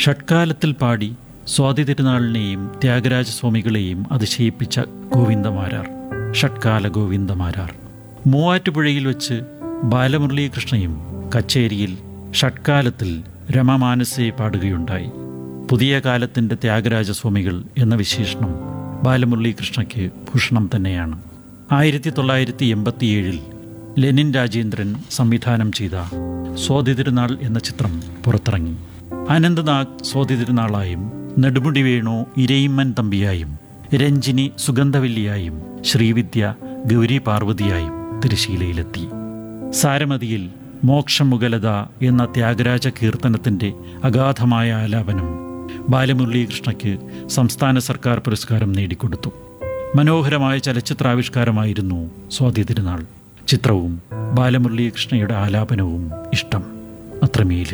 ഷഡ്കാലത്തിൽ പാടി സ്വാതി തിരുനാളിനെയും ത്യാഗരാജസ്വാമികളെയും അതിശയിപ്പിച്ച ഗോവിന്ദമാരാർ ഷഡ്കാല ഗോവിന്ദമാരാർ മൂവാറ്റുപുഴയിൽ വെച്ച് ബാലമുരളീകൃഷ്ണയും കച്ചേരിയിൽ ഷഡ്കാലത്തിൽ രമമാനസെ പാടുകയുണ്ടായി പുതിയ കാലത്തിൻ്റെ ത്യാഗരാജസ്വാമികൾ എന്ന വിശേഷണം ബാലമുരളീകൃഷ്ണയ്ക്ക് ഭൂഷണം തന്നെയാണ് ആയിരത്തി തൊള്ളായിരത്തി എൺപത്തിയേഴിൽ ലെനിൻ രാജേന്ദ്രൻ സംവിധാനം ചെയ്ത സ്വാതി തിരുനാൾ എന്ന ചിത്രം പുറത്തിറങ്ങി അനന്തനാഗ് സ്വാതി തിരുനാളായും നെടുമുടി വേണു ഇരയിമ്മൻ തമ്പിയായും രഞ്ജിനി സുഗന്ധവല്ലിയായും ശ്രീവിദ്യ ഗൗരി പാർവതിയായും തിരശീലയിലെത്തി സാരമതിയിൽ മോക്ഷമുഗലത എന്ന ത്യാഗരാജ കീർത്തനത്തിൻ്റെ അഗാധമായ ആലാപനം ബാലമുരളീകൃഷ്ണയ്ക്ക് സംസ്ഥാന സർക്കാർ പുരസ്കാരം നേടിക്കൊടുത്തു മനോഹരമായ ചലച്ചിത്രാവിഷ്കാരമായിരുന്നു സ്വാതി തിരുനാൾ ചിത്രവും ബാലമുരളീകൃഷ്ണയുടെ ആലാപനവും ഇഷ്ടം അത്രമേൽ